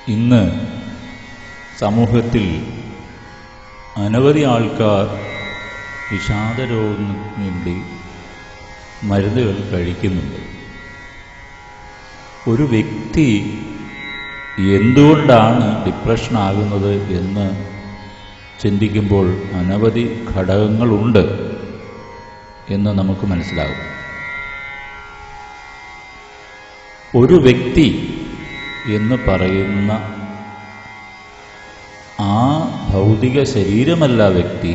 ഇന്ന് സമൂഹത്തിൽ അനവധി ആൾക്കാർ വിഷാദരോഗത്തിന് വേണ്ടി മരുന്നുകൾ കഴിക്കുന്നുണ്ട് ഒരു വ്യക്തി എന്തുകൊണ്ടാണ് ഡിപ്രഷൻ ആകുന്നത് എന്ന് ചിന്തിക്കുമ്പോൾ അനവധി ഘടകങ്ങളുണ്ട് എന്ന് നമുക്ക് മനസ്സിലാകും ഒരു വ്യക്തി എന്ന് പറയുന്ന ആ ഭൗതിക ശരീരമല്ല വ്യക്തി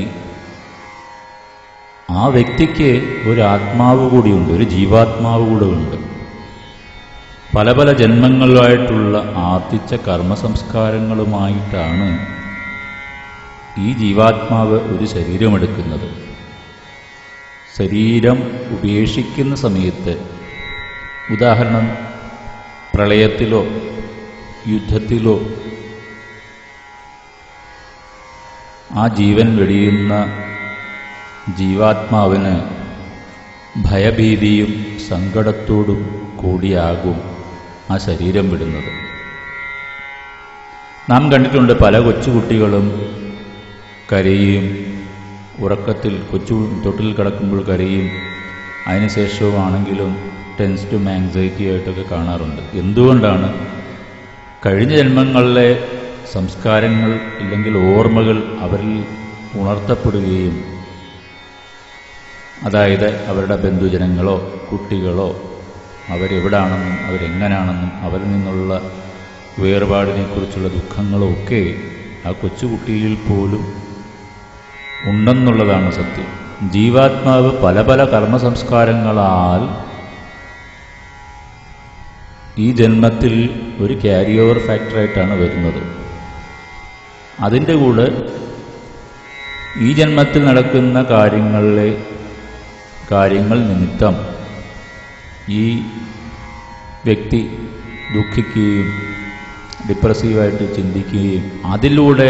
ആ വ്യക്തിക്ക് ഒരു ആത്മാവ് കൂടിയുണ്ട് ഒരു ജീവാത്മാവ് കൂടെ ഉണ്ട് പല പല ജന്മങ്ങളിലായിട്ടുള്ള ആർജിച്ച കർമ്മസംസ്കാരങ്ങളുമായിട്ടാണ് ഈ ജീവാത്മാവ് ഒരു ശരീരമെടുക്കുന്നത് ശരീരം ഉപേക്ഷിക്കുന്ന സമയത്ത് ഉദാഹരണം പ്രളയത്തിലോ യുദ്ധത്തിലോ ആ ജീവൻ വെടിയുന്ന ജീവാത്മാവിന് ഭയഭീതിയും സങ്കടത്തോടും കൂടിയാകും ആ ശരീരം വിടുന്നത് നാം കണ്ടിട്ടുണ്ട് പല കൊച്ചുകുട്ടികളും കരയും ഉറക്കത്തിൽ കൊച്ചു തൊട്ടിൽ കിടക്കുമ്പോൾ കരയും അതിനുശേഷവുമാണെങ്കിലും ടെൻസ്റ്റും ആങ്സൈറ്റി ആയിട്ടൊക്കെ കാണാറുണ്ട് എന്തുകൊണ്ടാണ് കഴിഞ്ഞ ജന്മങ്ങളിലെ സംസ്കാരങ്ങൾ അല്ലെങ്കിൽ ഓർമ്മകൾ അവരിൽ ഉണർത്തപ്പെടുകയും അതായത് അവരുടെ ബന്ധുജനങ്ങളോ കുട്ടികളോ അവരെവിടാണെന്നും അവരെങ്ങനെയാണെന്നും അവരിൽ നിന്നുള്ള വേർപാടിനെക്കുറിച്ചുള്ള ദുഃഖങ്ങളോ ഒക്കെ ആ കൊച്ചുകുട്ടിയിൽ പോലും ഉണ്ടെന്നുള്ളതാണ് സത്യം ജീവാത്മാവ് പല പല കർമ്മസംസ്കാരങ്ങളാൽ ഈ ജന്മത്തിൽ ഒരു ക്യാരി ഓവർ ഫാക്ടറായിട്ടാണ് വരുന്നത് അതിൻ്റെ കൂടെ ഈ ജന്മത്തിൽ നടക്കുന്ന കാര്യങ്ങളിലെ കാര്യങ്ങൾ നിമിത്തം ഈ വ്യക്തി ദുഃഖിക്കുകയും ഡിപ്രസീവായിട്ട് ചിന്തിക്കുകയും അതിലൂടെ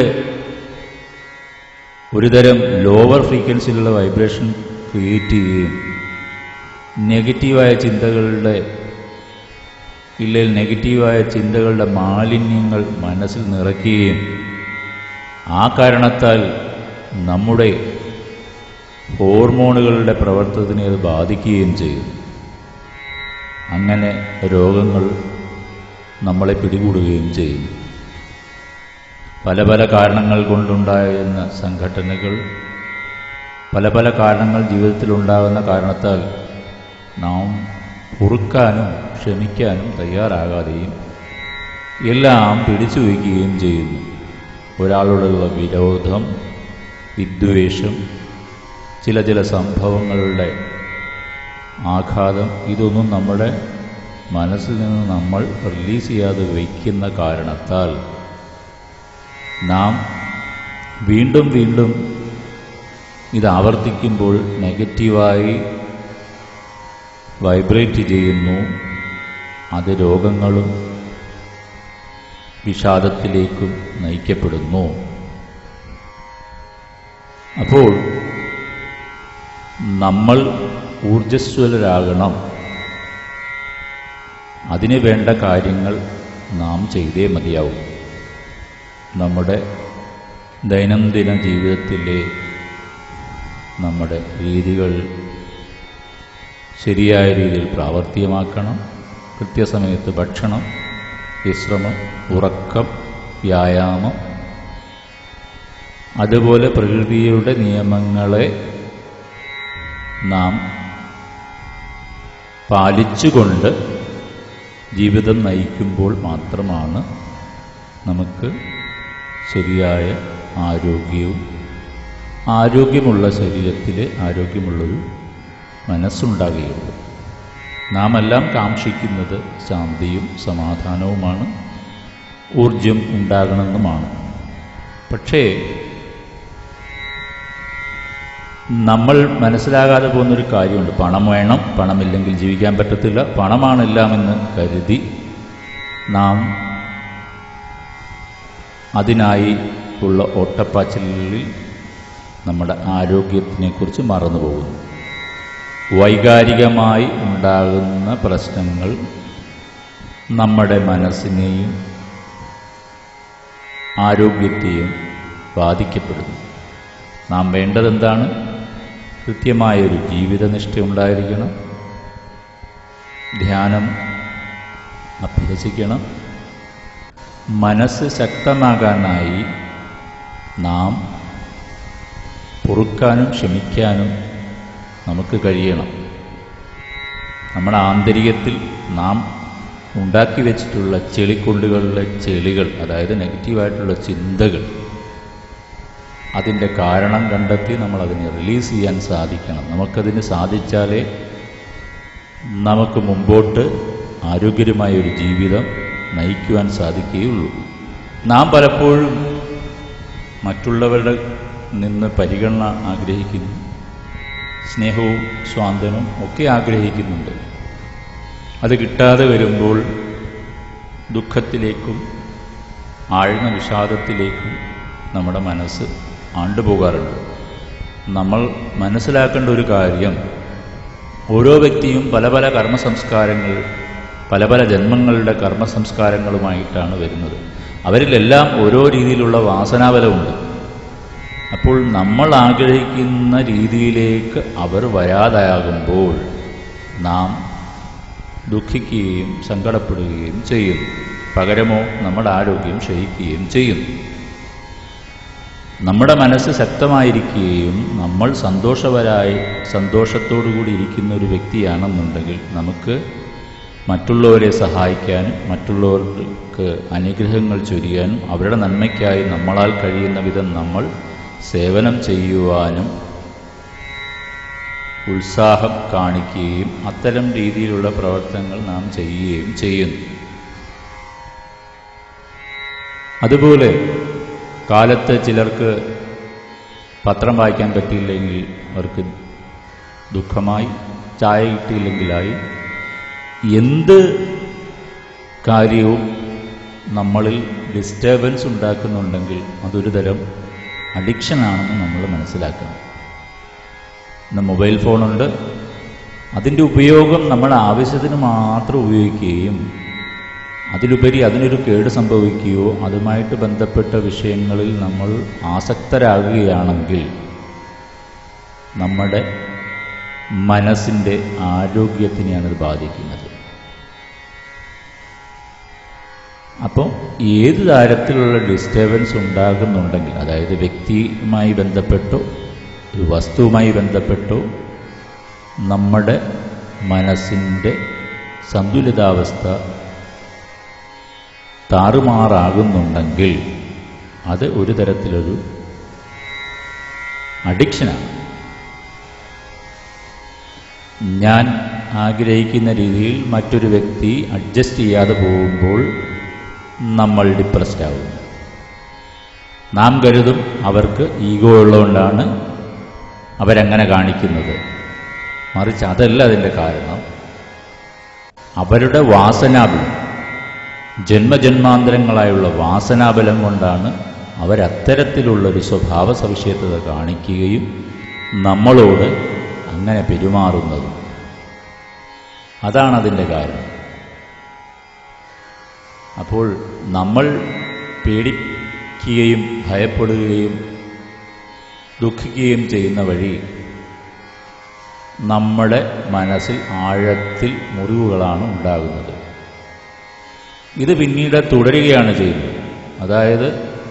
ഒരുതരം ലോവർ ഫ്രീക്വൻസിയിലുള്ള വൈബ്രേഷൻ ക്രിയേറ്റ് ചെയ്യുകയും നെഗറ്റീവായ ചിന്തകളുടെ ഇല്ലെങ്കിൽ നെഗറ്റീവായ ചിന്തകളുടെ മാലിന്യങ്ങൾ മനസ്സിൽ നിറയ്ക്കുകയും ആ കാരണത്താൽ നമ്മുടെ ഹോർമോണുകളുടെ പ്രവർത്തനത്തിനെ അത് ബാധിക്കുകയും ചെയ്യും അങ്ങനെ രോഗങ്ങൾ നമ്മളെ പിടികൂടുകയും ചെയ്യും പല പല കാരണങ്ങൾ കൊണ്ടുണ്ടാകുന്ന സംഘടനകൾ പല പല കാരണങ്ങൾ ജീവിതത്തിലുണ്ടാകുന്ന കാരണത്താൽ നാം പൊറുക്കാനും ക്ഷമിക്കാനും തയ്യാറാകാതെയും എല്ലാം പിടിച്ചു വയ്ക്കുകയും ചെയ്യുന്നു ഒരാളോടുള്ള വിരോധം വിദ്വേഷം ചില ചില സംഭവങ്ങളുടെ ആഘാതം ഇതൊന്നും നമ്മുടെ മനസ്സിൽ നിന്ന് നമ്മൾ റിലീസ് ചെയ്യാതെ വയ്ക്കുന്ന കാരണത്താൽ നാം വീണ്ടും വീണ്ടും ഇത് ആവർത്തിക്കുമ്പോൾ നെഗറ്റീവായി വൈബ്രേറ്റ് ചെയ്യുന്നു അത് രോഗങ്ങളും വിഷാദത്തിലേക്കും നയിക്കപ്പെടുന്നു അപ്പോൾ നമ്മൾ ഊർജസ്വലരാകണം അതിന് വേണ്ട കാര്യങ്ങൾ നാം ചെയ്തേ മതിയാവും നമ്മുടെ ദൈനംദിന ജീവിതത്തിലെ നമ്മുടെ രീതികൾ ശരിയായ രീതിയിൽ പ്രാവർത്തികമാക്കണം കൃത്യസമയത്ത് ഭക്ഷണം വിശ്രമം ഉറക്കം വ്യായാമം അതുപോലെ പ്രകൃതിയുടെ നിയമങ്ങളെ നാം പാലിച്ചുകൊണ്ട് ജീവിതം നയിക്കുമ്പോൾ മാത്രമാണ് നമുക്ക് ശരിയായ ആരോഗ്യവും ആരോഗ്യമുള്ള ശരീരത്തിലെ ആരോഗ്യമുള്ളൊരു മനസ്സുണ്ടാകുകയുള്ളൂ നാം എല്ലാം കാക്ഷിക്കുന്നത് ശാന്തിയും സമാധാനവുമാണ് ഊർജം ഉണ്ടാകണമെന്നുമാണ് പക്ഷേ നമ്മൾ മനസ്സിലാകാതെ പോകുന്നൊരു കാര്യമുണ്ട് പണം വേണം പണമില്ലെങ്കിൽ ജീവിക്കാൻ പറ്റത്തില്ല പണമാണെല്ലാമെന്ന് കരുതി നാം അതിനായി ഉള്ള ഓട്ടപ്പാച്ചിലിൽ നമ്മുടെ ആരോഗ്യത്തിനെക്കുറിച്ച് മറന്നു പോകുന്നു വൈകാരികമായി ഉണ്ടാകുന്ന പ്രശ്നങ്ങൾ നമ്മുടെ മനസ്സിനെയും ആരോഗ്യത്തെയും ബാധിക്കപ്പെടുന്നു നാം വേണ്ടതെന്താണ് കൃത്യമായൊരു ജീവിതനിഷ്ഠ ഉണ്ടായിരിക്കണം ധ്യാനം അഭ്യസിക്കണം മനസ്സ് ശക്തമാകാനായി നാം പൊറുക്കാനും ക്ഷമിക്കാനും നമുക്ക് കഴിയണം നമ്മുടെ ആന്തരികത്തിൽ നാം ഉണ്ടാക്കി വെച്ചിട്ടുള്ള ചെളിക്കുണ്ടുകളിലെ ചെളികൾ അതായത് നെഗറ്റീവായിട്ടുള്ള ചിന്തകൾ അതിൻ്റെ കാരണം കണ്ടെത്തി നമ്മൾ അതിനെ റിലീസ് ചെയ്യാൻ സാധിക്കണം നമുക്കതിന് സാധിച്ചാലേ നമുക്ക് മുമ്പോട്ട് ആരോഗ്യകരമായ ഒരു ജീവിതം നയിക്കുവാൻ സാധിക്കുകയുള്ളൂ നാം പലപ്പോഴും മറ്റുള്ളവരുടെ നിന്ന് പരിഗണന ആഗ്രഹിക്കുന്നു സ്നേഹവും സ്വാതന്ത്ര്യവും ഒക്കെ ആഗ്രഹിക്കുന്നുണ്ട് അത് കിട്ടാതെ വരുമ്പോൾ ദുഃഖത്തിലേക്കും ആഴ്ന്ന വിഷാദത്തിലേക്കും നമ്മുടെ മനസ്സ് ആണ്ടുപോകാറുണ്ട് നമ്മൾ മനസ്സിലാക്കേണ്ട ഒരു കാര്യം ഓരോ വ്യക്തിയും പല പല കർമ്മസംസ്കാരങ്ങൾ പല പല ജന്മങ്ങളുടെ കർമ്മസംസ്കാരങ്ങളുമായിട്ടാണ് വരുന്നത് അവരിലെല്ലാം ഓരോ രീതിയിലുള്ള വാസനാബലമുണ്ട് അപ്പോൾ നമ്മൾ ആഗ്രഹിക്കുന്ന രീതിയിലേക്ക് അവർ വരാതാകുമ്പോൾ നാം ദുഃഖിക്കുകയും സങ്കടപ്പെടുകയും ചെയ്യുന്നു പകരമോ നമ്മുടെ ആരോഗ്യം ക്ഷയിക്കുകയും ചെയ്യുന്നു നമ്മുടെ മനസ്സ് ശക്തമായിരിക്കുകയും നമ്മൾ സന്തോഷപരായി സന്തോഷത്തോടുകൂടി ഇരിക്കുന്ന ഒരു വ്യക്തിയാണെന്നുണ്ടെങ്കിൽ നമുക്ക് മറ്റുള്ളവരെ സഹായിക്കാനും മറ്റുള്ളവർക്ക് അനുഗ്രഹങ്ങൾ ചൊരിയാനും അവരുടെ നന്മയ്ക്കായി നമ്മളാൽ കഴിയുന്ന വിധം നമ്മൾ സേവനം ചെയ്യുവാനും ഉത്സാഹം കാണിക്കുകയും അത്തരം രീതിയിലുള്ള പ്രവർത്തനങ്ങൾ നാം ചെയ്യുകയും ചെയ്യുന്നു അതുപോലെ കാലത്ത് ചിലർക്ക് പത്രം വായിക്കാൻ പറ്റിയില്ലെങ്കിൽ അവർക്ക് ദുഃഖമായി ചായ കിട്ടിയില്ലെങ്കിലായി എന്ത് കാര്യവും നമ്മളിൽ ഡിസ്റ്റർബൻസ് ഉണ്ടാക്കുന്നുണ്ടെങ്കിൽ അതൊരു തരം അഡിക്ഷനാണെന്ന് നമ്മൾ മനസ്സിലാക്കണം ഇന്ന് മൊബൈൽ ഫോണുണ്ട് അതിൻ്റെ ഉപയോഗം നമ്മുടെ ആവശ്യത്തിന് മാത്രം ഉപയോഗിക്കുകയും അതിലുപരി അതിനൊരു കേട് സംഭവിക്കുകയോ അതുമായിട്ട് ബന്ധപ്പെട്ട വിഷയങ്ങളിൽ നമ്മൾ ആസക്തരാകുകയാണെങ്കിൽ നമ്മുടെ മനസ്സിൻ്റെ ആരോഗ്യത്തിനെയാണ് ഇത് ബാധിക്കുന്നത് അപ്പോൾ ഏത് തരത്തിലുള്ള ഡിസ്റ്റർബൻസ് ഉണ്ടാകുന്നുണ്ടെങ്കിൽ അതായത് വ്യക്തിയുമായി ബന്ധപ്പെട്ടോ ഒരു വസ്തുവുമായി ബന്ധപ്പെട്ടോ നമ്മുടെ മനസ്സിൻ്റെ സന്തുലിതാവസ്ഥ താറുമാറാകുന്നുണ്ടെങ്കിൽ അത് ഒരു തരത്തിലൊരു അഡിക്ഷനാണ് ഞാൻ ആഗ്രഹിക്കുന്ന രീതിയിൽ മറ്റൊരു വ്യക്തി അഡ്ജസ്റ്റ് ചെയ്യാതെ പോകുമ്പോൾ നമ്മൾ ഡിപ്രസ്ഡ് ആവുന്നു നാം കരുതും അവർക്ക് ഈഗോ ഉള്ളതുകൊണ്ടാണ് അവരങ്ങനെ കാണിക്കുന്നത് മറിച്ച് അതല്ല അതിൻ്റെ കാരണം അവരുടെ വാസനാബലം ജന്മജന്മാന്തരങ്ങളായുള്ള വാസനാബലം കൊണ്ടാണ് അവരത്തരത്തിലുള്ളൊരു സ്വഭാവ സവിശേഷത കാണിക്കുകയും നമ്മളോട് അങ്ങനെ പെരുമാറുന്നത് അതാണ് അതിൻ്റെ കാരണം അപ്പോൾ നമ്മൾ പേടിക്കുകയും ഭയപ്പെടുകയും ദുഃഖിക്കുകയും ചെയ്യുന്ന വഴി നമ്മുടെ മനസ്സിൽ ആഴത്തിൽ മുറിവുകളാണ് ഉണ്ടാകുന്നത് ഇത് പിന്നീട് തുടരുകയാണ് ചെയ്യുന്നത് അതായത്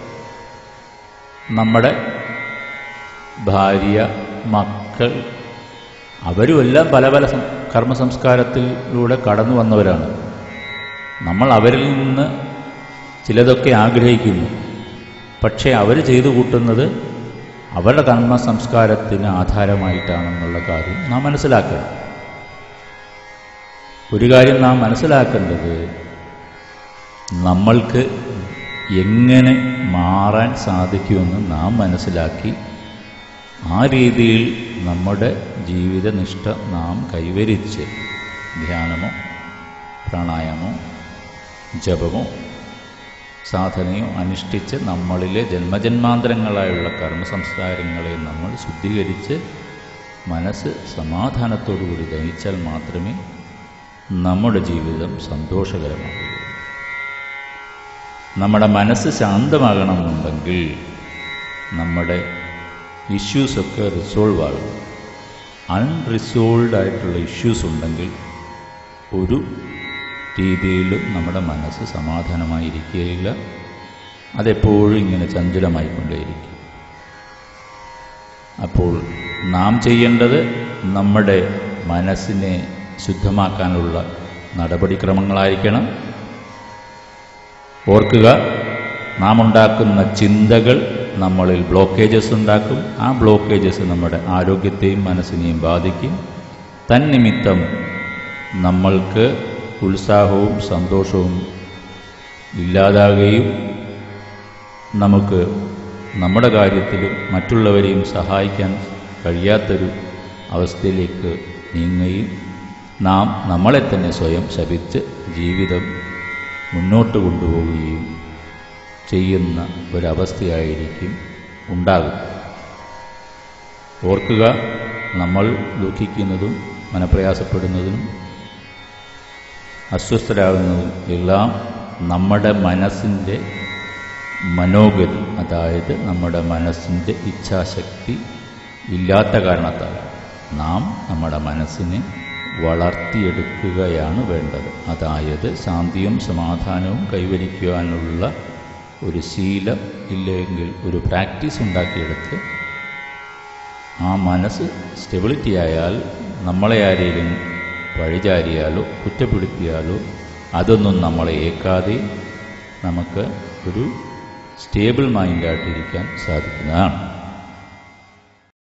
നമ്മുടെ ഭാര്യ മക്കൾ അവരുമെല്ലാം പല പല സം- കർമ്മസംസ്കാരത്തിലൂടെ കടന്നു വന്നവരാണ് നമ്മൾ അവരിൽ നിന്ന് ചിലതൊക്കെ ആഗ്രഹിക്കുന്നു പക്ഷേ അവർ ചെയ്തു കൂട്ടുന്നത് അവരുടെ കർമ്മ സംസ്കാരത്തിന് ആധാരമായിട്ടാണെന്നുള്ള കാര്യം നാം മനസ്സിലാക്കണം ഒരു കാര്യം നാം മനസ്സിലാക്കേണ്ടത് നമ്മൾക്ക് എങ്ങനെ മാറാൻ സാധിക്കുമെന്ന് നാം മനസ്സിലാക്കി ആ രീതിയിൽ നമ്മുടെ ജീവിതനിഷ്ഠ നാം കൈവരിച്ച് ധ്യാനമോ പ്രാണായാമോ ജപമോ സാധനയോ അനുഷ്ഠിച്ച് നമ്മളിലെ ജന്മജന്മാന്തരങ്ങളായുള്ള കർമ്മസംസ്കാരങ്ങളെ നമ്മൾ ശുദ്ധീകരിച്ച് മനസ്സ് സമാധാനത്തോടുകൂടി നയിച്ചാൽ മാത്രമേ നമ്മുടെ ജീവിതം സന്തോഷകരമാകുകയുള്ളൂ നമ്മുടെ മനസ്സ് ശാന്തമാകണമെന്നുണ്ടെങ്കിൽ നമ്മുടെ ഇഷ്യൂസൊക്കെ റിസോൾവ് ആകും അൺറിസോൾവ് ആയിട്ടുള്ള ഇഷ്യൂസ് ഉണ്ടെങ്കിൽ ഒരു രീതിയിലും നമ്മുടെ മനസ്സ് സമാധാനമായിരിക്കുകയില്ല അതെപ്പോഴും ഇങ്ങനെ ചഞ്ചലമായിക്കൊണ്ടേയിരിക്കും അപ്പോൾ നാം ചെയ്യേണ്ടത് നമ്മുടെ മനസ്സിനെ ശുദ്ധമാക്കാനുള്ള നടപടിക്രമങ്ങളായിരിക്കണം ഓർക്കുക നാം ഉണ്ടാക്കുന്ന ചിന്തകൾ നമ്മളിൽ ബ്ലോക്കേജസ് ഉണ്ടാക്കും ആ ബ്ലോക്കേജസ് നമ്മുടെ ആരോഗ്യത്തെയും മനസ്സിനെയും ബാധിക്കും തന്നിമിത്തം നമ്മൾക്ക് ഉത്സാഹവും സന്തോഷവും ഇല്ലാതാകുകയും നമുക്ക് നമ്മുടെ കാര്യത്തിലും മറ്റുള്ളവരെയും സഹായിക്കാൻ കഴിയാത്തൊരു അവസ്ഥയിലേക്ക് നീങ്ങുകയും നാം നമ്മളെ തന്നെ സ്വയം ശപിച്ച് ജീവിതം മുന്നോട്ട് കൊണ്ടുപോവുകയും ചെയ്യുന്ന ഒരവസ്ഥയായിരിക്കും ഉണ്ടാകും ഓർക്കുക നമ്മൾ ദുഃഖിക്കുന്നതും മനപ്രയാസപ്പെടുന്നതും അസ്വസ്ഥരാകുന്നതും എല്ലാം നമ്മുടെ മനസ്സിൻ്റെ മനോഗതി അതായത് നമ്മുടെ മനസ്സിൻ്റെ ഇച്ഛാശക്തി ഇല്ലാത്ത കാരണത്താൽ നാം നമ്മുടെ മനസ്സിനെ വളർത്തിയെടുക്കുകയാണ് വേണ്ടത് അതായത് ശാന്തിയും സമാധാനവും കൈവരിക്കുവാനുള്ള ഒരു ശീലം ഇല്ലെങ്കിൽ ഒരു പ്രാക്ടീസ് ഉണ്ടാക്കിയെടുത്ത് ആ മനസ്സ് സ്റ്റെബിലിറ്റി ആയാൽ നമ്മളെ ആരെയും വഴിചാരിയാലോ കുറ്റപ്പെടുത്തിയാലോ അതൊന്നും നമ്മളെ ഏക്കാതെ നമുക്ക് ഒരു സ്റ്റേബിൾ മൈൻഡായിട്ടിരിക്കാൻ സാധിക്കുന്നതാണ്